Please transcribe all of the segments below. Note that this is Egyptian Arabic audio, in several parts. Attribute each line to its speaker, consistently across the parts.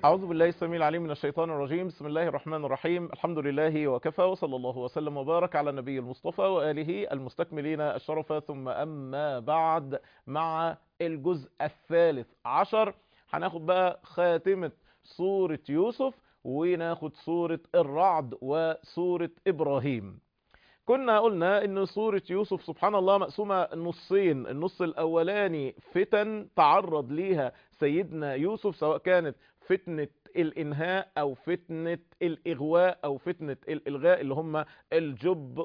Speaker 1: أعوذ بالله السميع العليم من الشيطان الرجيم بسم الله الرحمن الرحيم الحمد لله وكفى وصلى الله وسلم وبارك على النبي المصطفى وآله المستكملين الشرف ثم أما بعد مع الجزء الثالث عشر هناخد بقى خاتمة سورة يوسف وناخد سورة الرعد وسورة إبراهيم كنا قلنا ان سورة يوسف سبحان الله مقسومة نصين النص الاولاني فتن تعرض ليها سيدنا يوسف سواء كانت فتنة الانهاء او فتنة الاغواء او فتنة الالغاء اللي هم الجب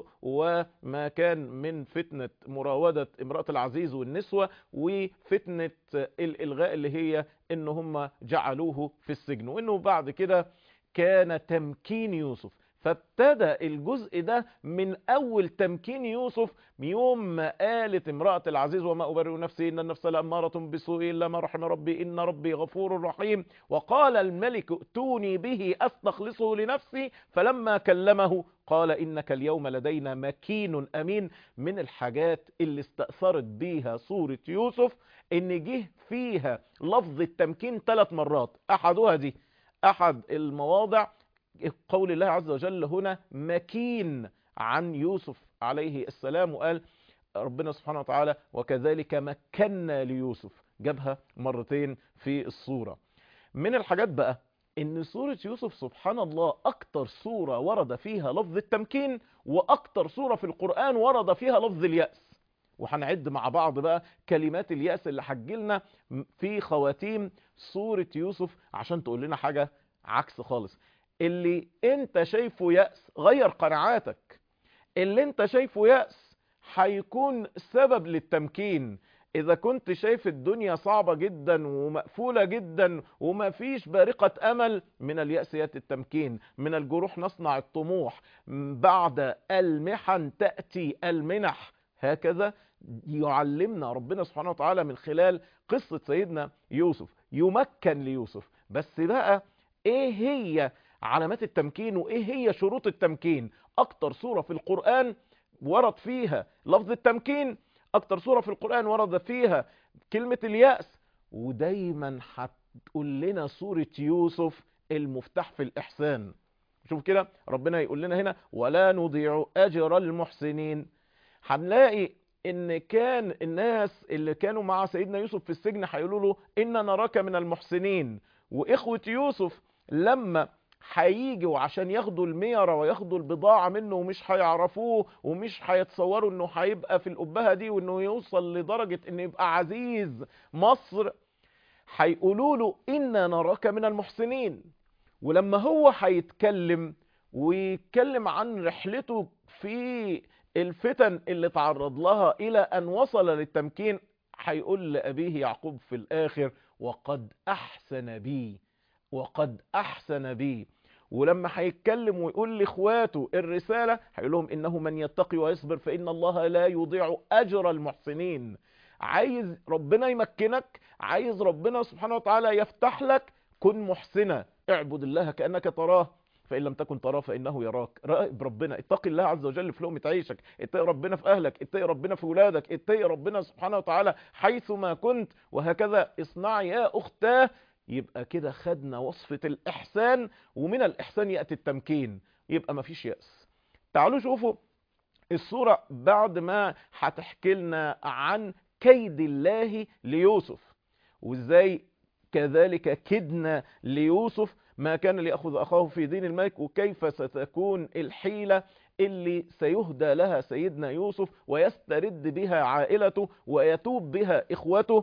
Speaker 1: وما كان من فتنة مراودة امرأة العزيز والنسوة وفتنة الالغاء اللي هي ان هم جعلوه في السجن وانه بعد كده كان تمكين يوسف فابتدى الجزء ده من اول تمكين يوسف يوم ما قالت امرأة العزيز وما أبرئ نفسي إن النفس لأمارة بسوء إلا ما رحم ربي إن ربي غفور رحيم وقال الملك ائتوني به أستخلصه لنفسي فلما كلمه قال إنك اليوم لدينا مكين أمين من الحاجات اللي استأثرت بيها سورة يوسف إن جه فيها لفظ التمكين ثلاث مرات أحدها دي أحد المواضع قول الله عز وجل هنا مكين عن يوسف عليه السلام وقال ربنا سبحانه وتعالى وكذلك مكنا ليوسف جابها مرتين في الصورة من الحاجات بقى ان سورة يوسف سبحان الله اكتر سورة ورد فيها لفظ التمكين واكتر سورة في القرآن ورد فيها لفظ اليأس وهنعد مع بعض بقى كلمات اليأس اللي حجلنا في خواتيم سورة يوسف عشان تقول لنا حاجة عكس خالص اللي انت شايفه يأس غير قناعاتك اللي انت شايفه يأس هيكون سبب للتمكين اذا كنت شايف الدنيا صعبة جدا ومقفولة جدا وما فيش بارقة امل من اليأس يأتي التمكين من الجروح نصنع الطموح بعد المحن تأتي المنح هكذا يعلمنا ربنا سبحانه وتعالى من خلال قصة سيدنا يوسف يمكن ليوسف بس بقى ايه هي علامات التمكين وايه هي شروط التمكين اكتر سورة في القرآن ورد فيها لفظ التمكين اكتر سورة في القرآن ورد فيها كلمة اليأس ودايما هتقول لنا سورة يوسف المفتاح في الاحسان شوف كده ربنا يقول لنا هنا ولا نضيع اجر المحسنين هنلاقي ان كان الناس اللي كانوا مع سيدنا يوسف في السجن هيقولوا له ان نراك من المحسنين واخوة يوسف لما هيجوا عشان ياخدوا الميرة وياخدوا البضاعة منه ومش هيعرفوه ومش هيتصوروا انه هيبقى في القبهة دي وانه يوصل لدرجة انه يبقى عزيز مصر هيقولوا له إنا نراك من المحسنين ولما هو هيتكلم ويتكلم عن رحلته في الفتن اللي تعرض لها إلى أن وصل للتمكين هيقول لأبيه يعقوب في الآخر وقد أحسن بي وقد أحسن بي ولما هيتكلم ويقول لاخواته الرسالة هيقول لهم إنه من يتقي ويصبر فإن الله لا يضيع أجر المحسنين عايز ربنا يمكنك عايز ربنا سبحانه وتعالى يفتح لك كن محسنة اعبد الله كأنك تراه فإن لم تكن تراه فإنه يراك راقب ربنا اتقي الله عز وجل في لقمة عيشك اتقي ربنا في أهلك اتقي ربنا في ولادك اتقي ربنا سبحانه وتعالى حيث ما كنت وهكذا اصنعي يا أختاه يبقى كده خدنا وصفة الإحسان ومن الإحسان يأتي التمكين يبقى مفيش يأس تعالوا شوفوا الصورة بعد ما هتحكي لنا عن كيد الله ليوسف وازاي كذلك كدنا ليوسف ما كان ليأخذ أخاه في دين الملك وكيف ستكون الحيلة اللي سيهدى لها سيدنا يوسف ويسترد بها عائلته ويتوب بها إخوته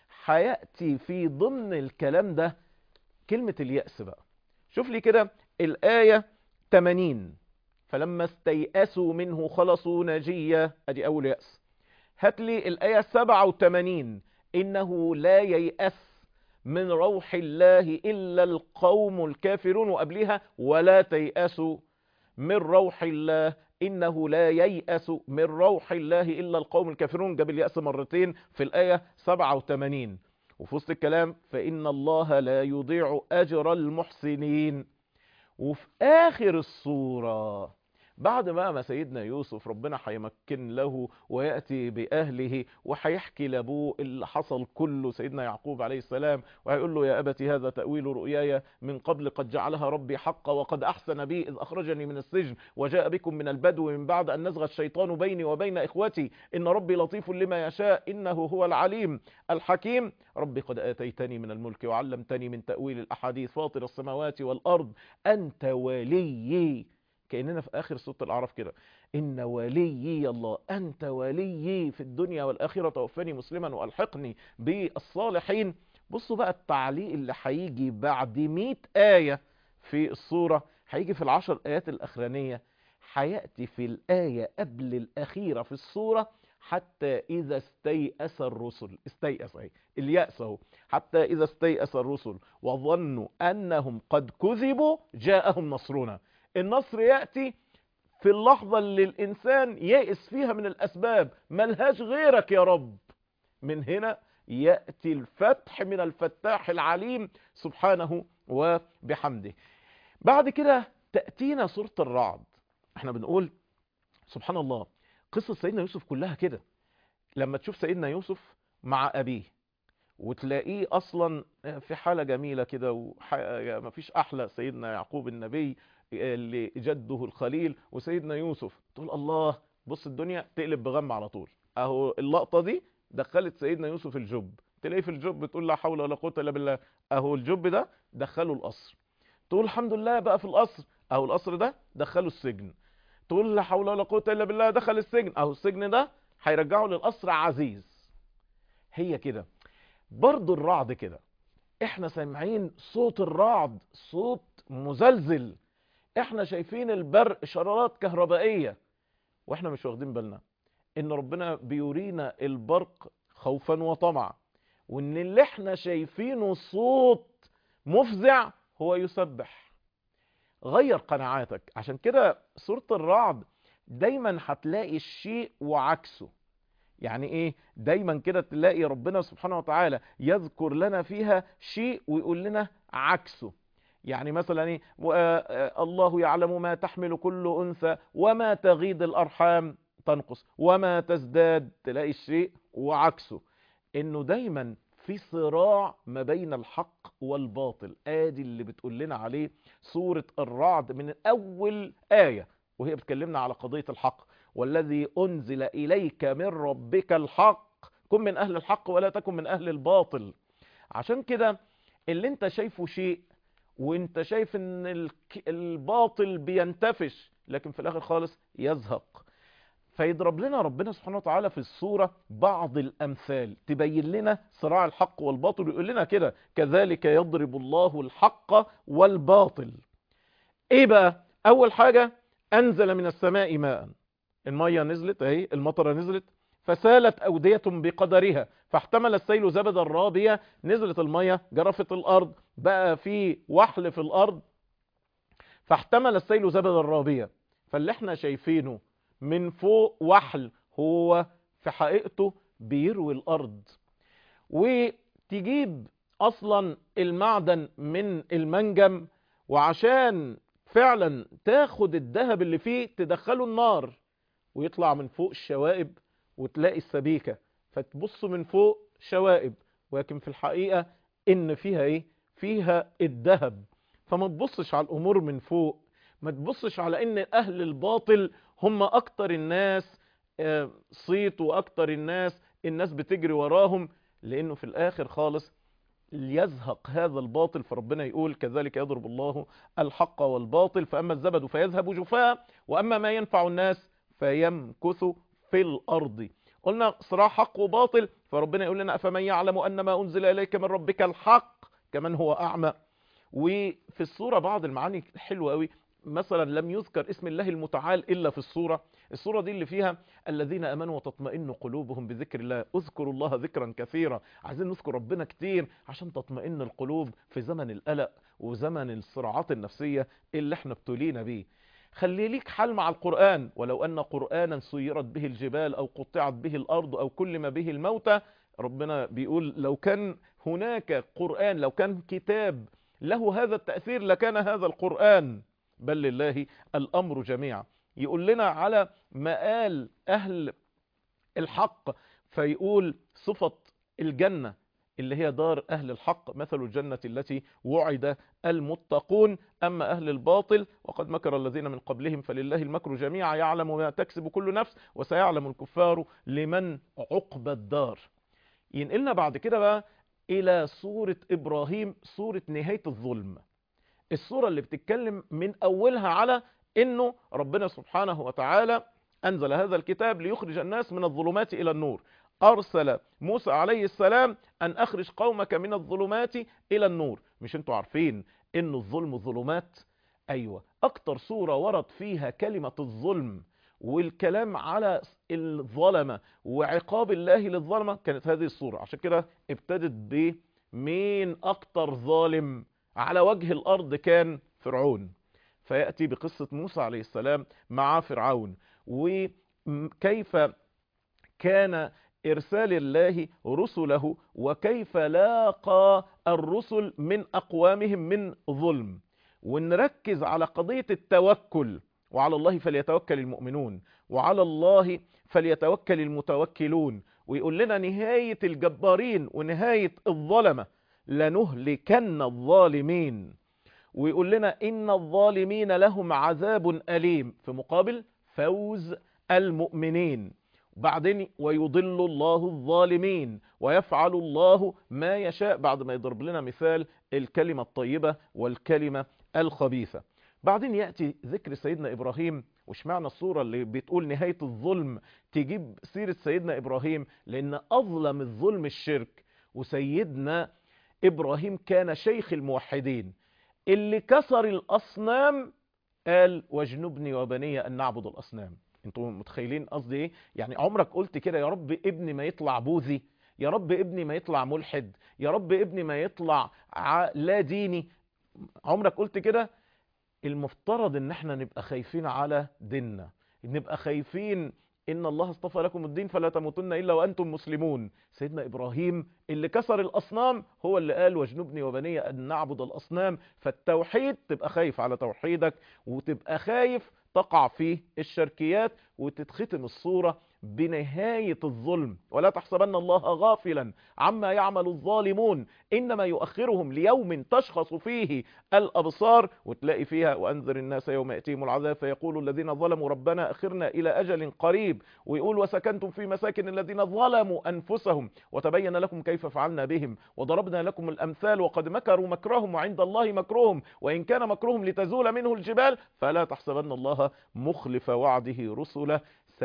Speaker 1: هيأتي في ضمن الكلام ده كلمة اليأس بقى شوف لي كده الآية 80 فلما استيأسوا منه خلصوا نجية ادي اول يأس هات لي الآية 87 إنه لا ييأس من روح الله إلا القوم الكافرون وقبلها ولا تيأسوا من روح الله إنه لا ييأس من روح الله إلا القوم الكافرون جاب اليأس مرتين في الآية 87 وفي وسط الكلام فإن الله لا يضيع أجر المحسنين وفي آخر الصورة بعد بقى ما سيدنا يوسف ربنا هيمكن له ويأتي بأهله وهيحكي لأبوه اللي حصل كله سيدنا يعقوب عليه السلام وهيقول له يا أبت هذا تأويل رؤياي من قبل قد جعلها ربي حقا وقد أحسن بي إذ أخرجني من السجن وجاء بكم من البدو من بعد أن نزغ الشيطان بيني وبين إخوتي إن ربي لطيف لما يشاء إنه هو العليم الحكيم ربي قد آتيتني من الملك وعلمتني من تأويل الأحاديث فاطر السماوات والأرض أنت وليي كأننا في آخر سورة الأعراف كده إن وليي الله أنت وليي في الدنيا والآخرة توفني مسلما وألحقني بالصالحين بصوا بقى التعليق اللي هيجي بعد 100 آية في الصورة هيجي في العشر آيات الأخرانية هيأتي في الآية قبل الأخيرة في الصورة حتى إذا استيأس الرسل استيأس أهي اليأس اهو حتى إذا استيأس الرسل وظنوا أنهم قد كذبوا جاءهم نصرنا النصر يأتي في اللحظة اللي الإنسان يئس فيها من الأسباب ملهاش غيرك يا رب من هنا يأتي الفتح من الفتاح العليم سبحانه وبحمده بعد كده تأتينا سورة الرعد احنا بنقول سبحان الله قصة سيدنا يوسف كلها كده لما تشوف سيدنا يوسف مع أبيه وتلاقيه أصلا في حالة جميلة كده ومفيش أحلى سيدنا يعقوب النبي اللي جده الخليل وسيدنا يوسف تقول الله بص الدنيا تقلب بغم على طول اهو اللقطة دي دخلت سيدنا يوسف الجب تلاقيه في الجب تقول لا حول ولا قوة الا بالله اهو الجب ده دخله القصر تقول الحمد لله بقى في القصر اهو القصر ده دخله السجن تقول لا حول ولا قوة الا بالله دخل السجن اهو السجن ده هيرجعه للقصر عزيز هي كده برضو الرعد كده احنا سامعين صوت الرعد صوت مزلزل احنا شايفين البرق شرارات كهربائية واحنا مش واخدين بالنا ان ربنا بيورينا البرق خوفا وطمعا وان اللي احنا شايفينه صوت مفزع هو يسبح غير قناعاتك عشان كده سورة الرعد دايما هتلاقي الشيء وعكسه يعني ايه دايما كده تلاقي ربنا سبحانه وتعالى يذكر لنا فيها شيء ويقول لنا عكسه يعني مثلا ايه الله يعلم ما تحمل كل انثى وما تغيض الارحام تنقص وما تزداد تلاقي الشيء وعكسه انه دايما في صراع ما بين الحق والباطل ادي اللي بتقول لنا عليه سورة الرعد من اول آية وهي بتكلمنا على قضية الحق والذي انزل اليك من ربك الحق كن من اهل الحق ولا تكن من اهل الباطل عشان كده اللي انت شايفه شيء وانت شايف ان الباطل بينتفش لكن في الاخر خالص يزهق فيضرب لنا ربنا سبحانه وتعالى في الصورة بعض الامثال تبين لنا صراع الحق والباطل ويقول لنا كده كذلك يضرب الله الحق والباطل ايه بقى اول حاجة انزل من السماء ماء المية نزلت اهي المطرة نزلت فسالت أودية بقدرها فاحتمل السيل زبدا رابية نزلت المية جرفت الأرض بقى في وحل في الأرض فاحتمل السيل زبدا رابية فاللي احنا شايفينه من فوق وحل هو في حقيقته بيروي الأرض وتجيب أصلا المعدن من المنجم وعشان فعلا تاخد الذهب اللي فيه تدخله النار ويطلع من فوق الشوائب وتلاقي السبيكة فتبص من فوق شوائب ولكن في الحقيقة ان فيها ايه فيها الذهب فما تبصش على الامور من فوق ما تبصش على ان اهل الباطل هم اكتر الناس صيت واكتر الناس الناس بتجري وراهم لانه في الاخر خالص ليزهق هذا الباطل فربنا يقول كذلك يضرب الله الحق والباطل فأما الزبد فيذهب جفاء وأما ما ينفع الناس فيمكث في الأرض قلنا صراع حق وباطل فربنا يقول لنا أفمن يعلم أن ما أنزل إليك من ربك الحق كمن هو أعمى وفي الصورة بعض المعاني حلوة قوي مثلا لم يذكر اسم الله المتعال إلا في الصورة الصورة دي اللي فيها الذين أمنوا وتطمئن قلوبهم بذكر الله اذكروا الله ذكرا كثيرا عايزين نذكر ربنا كتير عشان تطمئن القلوب في زمن القلق وزمن الصراعات النفسية اللي احنا ابتلينا بيه خلي ليك حل مع القرآن ولو أن قرآنا سيرت به الجبال أو قطعت به الأرض أو كلم به الموتى ربنا بيقول لو كان هناك قرآن لو كان كتاب له هذا التأثير لكان هذا القرآن بل لله الأمر جميعا يقول لنا على مآل أهل الحق فيقول صفة الجنة اللي هي دار أهل الحق مثل الجنة التي وعد المتقون أما أهل الباطل وقد مكر الذين من قبلهم فلله المكر جميعا يعلم ما تكسب كل نفس وسيعلم الكفار لمن عقب الدار ينقلنا بعد كده بقى إلى سورة إبراهيم سورة نهاية الظلم السورة اللي بتتكلم من أولها على إنه ربنا سبحانه وتعالى أنزل هذا الكتاب ليخرج الناس من الظلمات إلى النور أرسل موسى عليه السلام أن أخرج قومك من الظلمات إلى النور مش انتوا عارفين إن الظلم ظلمات أيوة أكتر سورة ورد فيها كلمة الظلم والكلام على الظلمة وعقاب الله للظلمة كانت هذه السورة عشان كده ابتدت بمين أكتر ظالم على وجه الأرض كان فرعون فيأتي بقصة موسى عليه السلام مع فرعون وكيف كان إرسال الله رسله وكيف لاقى الرسل من أقوامهم من ظلم ونركز على قضية التوكل وعلى الله فليتوكل المؤمنون وعلى الله فليتوكل المتوكلون ويقول لنا نهاية الجبارين ونهاية الظلمة لنهلكن الظالمين ويقول لنا إن الظالمين لهم عذاب أليم في مقابل فوز المؤمنين بعدين ويضل الله الظالمين ويفعل الله ما يشاء بعد ما يضرب لنا مثال الكلمة الطيبة والكلمة الخبيثة بعدين يأتي ذكر سيدنا إبراهيم وش معنى الصورة اللي بتقول نهاية الظلم تجيب سيرة سيدنا إبراهيم لأن أظلم الظلم الشرك وسيدنا إبراهيم كان شيخ الموحدين اللي كسر الأصنام قال واجنبني وبني أن نعبد الأصنام انتوا متخيلين قصدي ايه يعني عمرك قلت كده يا رب ابني ما يطلع بوذي يا رب ابني ما يطلع ملحد يا رب ابني ما يطلع لا ديني عمرك قلت كده المفترض ان احنا نبقى خايفين على ديننا نبقى خايفين ان الله اصطفى لكم الدين فلا تموتن الا وانتم مسلمون سيدنا ابراهيم اللي كسر الاصنام هو اللي قال واجنبني وبني ان نعبد الاصنام فالتوحيد تبقى خايف على توحيدك وتبقى خايف تقع في الشركيات وتتختم الصورة بنهاية الظلم ولا تحسبن الله غافلا عما يعمل الظالمون إنما يؤخرهم ليوم تشخص فيه الأبصار وتلاقي فيها وأنذر الناس يوم يأتيهم العذاب فيقول الذين ظلموا ربنا أخرنا إلى أجل قريب ويقول وسكنتم في مساكن الذين ظلموا أنفسهم وتبين لكم كيف فعلنا بهم وضربنا لكم الأمثال وقد مكروا مكرهم وعند الله مكرهم وإن كان مكرهم لتزول منه الجبال فلا تحسبن الله مخلف وعده رسله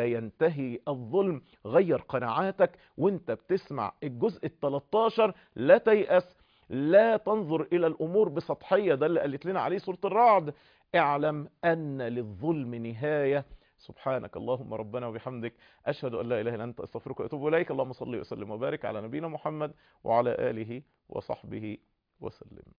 Speaker 1: سينتهي الظلم غير قناعاتك وانت بتسمع الجزء ال13 لا تيأس لا تنظر الى الامور بسطحية ده اللي قالت لنا عليه سورة الرعد اعلم ان للظلم نهاية سبحانك اللهم ربنا وبحمدك أشهد أن لا إله إلا أنت أستغفرك وأتوب إليك اللهم صل وسلم وبارك على نبينا محمد وعلى آله وصحبه وسلم